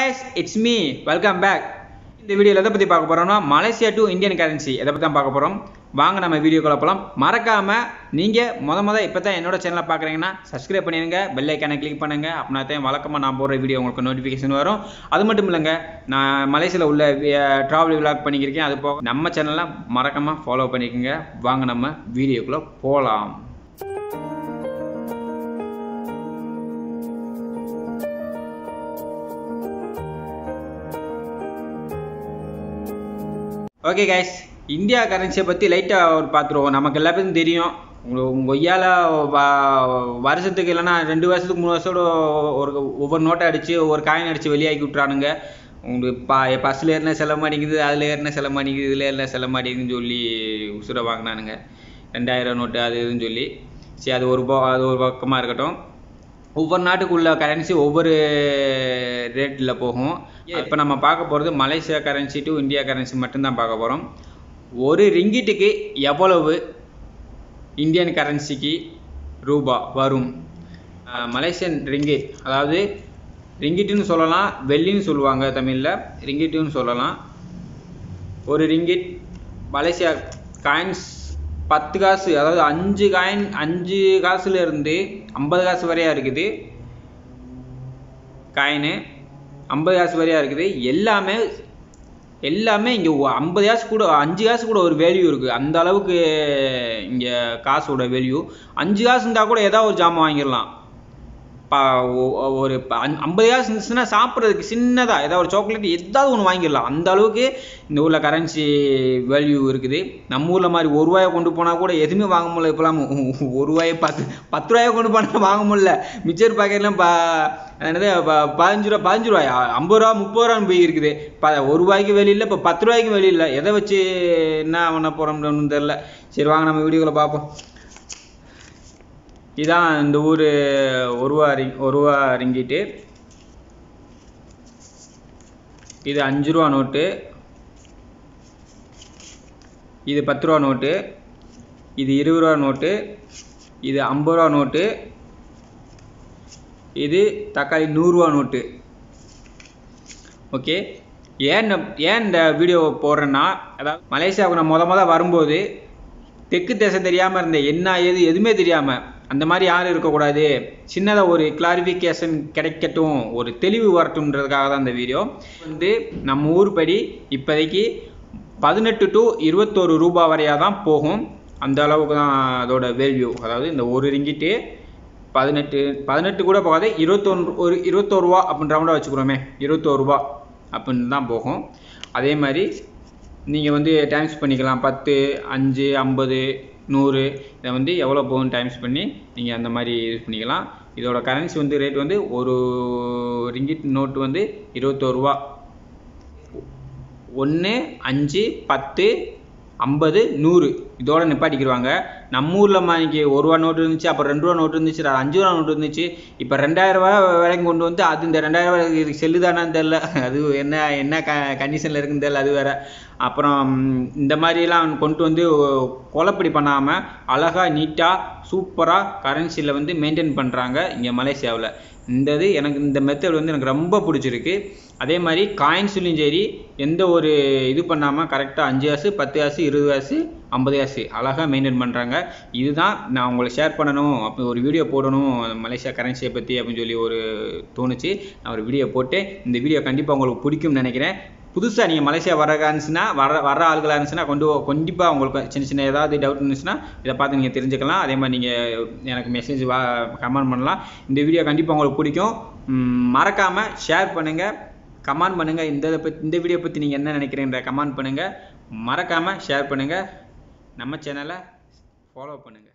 guys it's me welcome back இந்த வீடியோவில் எதை பற்றி பார்க்க போகிறோம்னா மலேசியா டு இந்தியன் கரன்சி எதை பற்றி தான் பார்க்க போகிறோம் வாங்க நம்ம வீடியோக்குள்ள போகலாம் மறக்காமல் நீங்கள் முத முத இப்போ தான் என்னோட சேனலை பார்க்குறீங்கன்னா சப்ஸ்கிரைப் பண்ணிடுங்க பெல் ஐக்கானை கிளிக் பண்ணுங்க அப்படின்னா தான் வழக்கமாக நான் போடுற வீடியோ உங்களுக்கு நோட்டிஃபிகேஷன் வரும் அது மட்டும் இல்லைங்க நான் மலேசியாவில் உள்ள ட்ராவல் விளாக் பண்ணிக்கிருக்கேன் அது போக நம்ம சேனலை மறக்காமல் ஃபாலோ பண்ணிக்கோங்க வாங்க நம்ம வீடியோக்குள்ளே போகலாம் ஓகே கைஸ் இந்தியா கரன்சியை பற்றி லைட்டாக ஒரு பார்த்துருவோம் நமக்கு எல்லாத்துக்கும் தெரியும் உங்களுக்கு உங்கள் கொய்யால வருஷத்துக்கு இல்லைன்னா ரெண்டு வருஷத்துக்கு மூணு வருஷத்தோட ஒரு ஒவ்வொரு நோட்டை அடித்து ஒவ்வொரு காயின் அடித்து வெளியாக்கி விட்றானுங்க உங்களுக்கு பா பஸ்ஸில் ஏறினா செல்ல மாட்டேங்குது அதில் ஏறினா செல்ல மாட்டேங்குது இதில் ஏறினா செல்ல மாட்டேங்குதுன்னு சொல்லி உசுரை வாங்கினானுங்க ரெண்டாயிரம் நோட்டு அது இதுன்னு சொல்லி சரி அது ஒரு போ அது ஒரு பக்கமாக இருக்கட்டும் ஒவ்வொரு நாட்டுக்குள்ள கரன்சி ஒவ்வொரு ரேட்டில் போகும் இப்போ நம்ம பார்க்க போகிறது Malaysia currency to India currency மட்டும்தான் பார்க்க போகிறோம் ஒரு ரிங்கிட்டுக்கு எவ்வளவு இந்தியன் கரன்சிக்கு ரூபா வரும் அஹ் மலேசியன் ரிங்கிட் அதாவது ரிங்கிட்டுன்னு சொல்லலாம் வெள்ளின்னு சொல்லுவாங்க தமிழில் ரிங்கிட்டுன்னு சொல்லலாம் ஒரு ரிங்கிட் மலேசியா காயின்ஸ் பத்து காசு அதாவது அஞ்சு காயின் அஞ்சு காசுல இருந்து ஐம்பது காசு வரையா இருக்குது காயினு ஐம்பது காசு வரையா இருக்குது எல்லாமே எல்லாமே இங்கே ஐம்பது காசு கூட அஞ்சு காசு கூட ஒரு வேல்யூ இருக்குது அந்த அளவுக்கு இங்கே காசோட வேல்யூ அஞ்சு காசு இருந்தால் கூட ஏதாவது ஒரு ஜாமான் வாங்கிடலாம் பா ஒ- ஒரு ப- அஞ்- ஐம்பது காசு இருந்துச்சுன்னா சாப்பிட்றதுக்கு சின்னதாக ஏதாவது ஒரு சாக்லேட் ஏதாவது ஒன்று வாங்கிடலாம் அந்த அளவுக்கு இந்த ஊரில் கரன்சி வேல்யூ இருக்குது நம்ம ஊரில் மாதிரி ஒரு ரூபாயை கொண்டு போனால் கூட எதுவுமே வாங்க முடியல இப்போலாம் ஒரு ரூபாயை பத்து பத்து ரூபாயை கொண்டு போனால் வாங்க முடியல மிச்சர் பாக்கெட்லாம் ப என்னது ப- பதினஞ்சு ரூபா பதினஞ்சு ரூபாயா ஐம்பது ரூபா முப்பது ரூபான்னு போய் இருக்குது ப ஒரு ரூபாய்க்கு வெளியில் இப்போ பத்து ரூபாய்க்கு வெளியில் எதை வச்சு என்ன பண்ண போகிறோம்னு தெரில சரி வாங்க நம்ம வீடியோவில் பார்ப்போம் இதான் இந்த ஊர் ஒரு ரூபா ரிங் ஒரு ரூபா ரிங்கிட்டு இது அஞ்சு ரூபா நோட்டு இது பத்து ரூபா நோட்டு இது இருபது ரூபா நோட்டு இது ஐம்பது ரூபா நோட்டு இது தக்காளி நூறுரூவா நோட்டு ஓகே ஏன் இந்த- ஏன் இந்த வீடியோ போடுறேன்னா அதாவது மலேசியாவுக்கு நான் முத முத வரும்போது தெற்கு தேசம் தெரியாமல் இருந்த என்ன ஏது எதுவுமே தெரியாமல் அந்த மாதிரி யாரும் இருக்கக்கூடாது சின்னதாக ஒரு கிளாரிஃபிகேஷன் கிடைக்கட்டும் ஒரு தெளிவு வரட்டும்ன்றதுக்காக தான் இந்த வீடியோ வந்து நம்ம ஊர் படி இப்போதைக்கு பதினெட்டு டு இருபத்தோரு ரூபாய் வரையாக தான் போகும் அந்த அளவுக்கு தான் அதோட வேல்யூ அதாவது இந்த ஒரு ரிங்கிட்டு பதினெட்டு பதினெட்டு கூட போகாது இருபத்தொன்று ஒரு இருபத்தோரு ரூபா அப்படின்னு ரவுண்டாக வச்சுக்கிறோமே இருபத்தோரு ரூபா அப்படின்னு தான் போகும் அதே மாதிரி நீங்கள் வந்து டைம்ஸ் பண்ணிக்கலாம் பத்து அஞ்சு ஐம்பது நூறு இதை வந்து எவ்வளோ போகும் டைம்ஸ் பண்ணி நீங்கள் அந்த மாதிரி யூஸ் பண்ணிக்கலாம் இதோட கரன்சி வந்து ரேட் வந்து ஒரு ரிங்கிட் நோட்டு வந்து இருபத்தோரு ரூபா ஒன்று அஞ்சு பத்து ஐம்பது நூறு இதோட நிப்பாட்டிக்கிடுவாங்க நம்ம ஊரில் மாதிரிக்கு ஒரு ரூபா நோட்டு இருந்துச்சு அப்புறம் ரெண்டு ரூபா நோட்டு இருந்துச்சு அப்புறம் அஞ்சு ரூபா நோட்டு இருந்துச்சு இப்போ ரெண்டாயிரம் ரூபா வரைக்கும் கொண்டு வந்து அது இந்த ரெண்டாயிரம் ரூபாய் இதுக்கு செல்லுதானான்னு தெரில அது என்ன என்ன க கண்டிஷனில் இருக்குன்னு தெரில அது வேற அப்புறம் இந்த மாதிரிலாம் கொண்டு வந்து குழப்படி பண்ணாமல் அழகாக நீட்டாக சூப்பராக கரன்சியில் வந்து மெயின்டைன் பண்ணுறாங்க இங்கே மலேசியாவில் இந்த இது எனக்கு இந்த மெத்தட் வந்து எனக்கு ரொம்ப பிடிச்சிருக்கு அதே மாதிரி காயின்ஸ்லையும் சரி எந்த ஒரு இது பண்ணாமல் கரெக்டாக அஞ்சு காசு பத்து காசு இருபது காசு ஐம்பது காசு அழகாக மெயின்டைன் பண்ணுறாங்க இதுதான் நான் உங்களை ஷேர் பண்ணணும் அப்போ ஒரு வீடியோ போடணும் மலேசியா கரன்சியை பற்றி அப்படின்னு சொல்லி ஒரு தோணுச்சு நான் ஒரு வீடியோ போட்டு இந்த வீடியோ கண்டிப்பாக உங்களுக்கு பிடிக்கும்னு நினைக்கிறேன் புதுசாக நீங்கள் மலேசியா வர இருந்துச்சுன்னா வர வர ஆளுகளாக இருந்துச்சுன்னா கொண்டு கண்டிப்பாக உங்களுக்கு சின்ன சின்ன ஏதாவது டவுட் இருந்துச்சுன்னா இதை பார்த்து நீங்கள் தெரிஞ்சுக்கலாம் அதே மாதிரி நீங்கள் எனக்கு மெசேஜ் வா கமெண்ட் பண்ணலாம் இந்த வீடியோ கண்டிப்பாக உங்களுக்கு பிடிக்கும் மறக்காமல் ஷேர் பண்ணுங்கள் கமெண்ட் பண்ணுங்கள் இந்த இதை பற்றி இந்த வீடியோ பற்றி நீங்கள் என்ன நினைக்கிறீன்ற கமெண்ட் பண்ணுங்கள் மறக்காமல் ஷேர் பண்ணுங்கள் நம்ம சேனலை ஃபாலோ பண்ணுங்கள்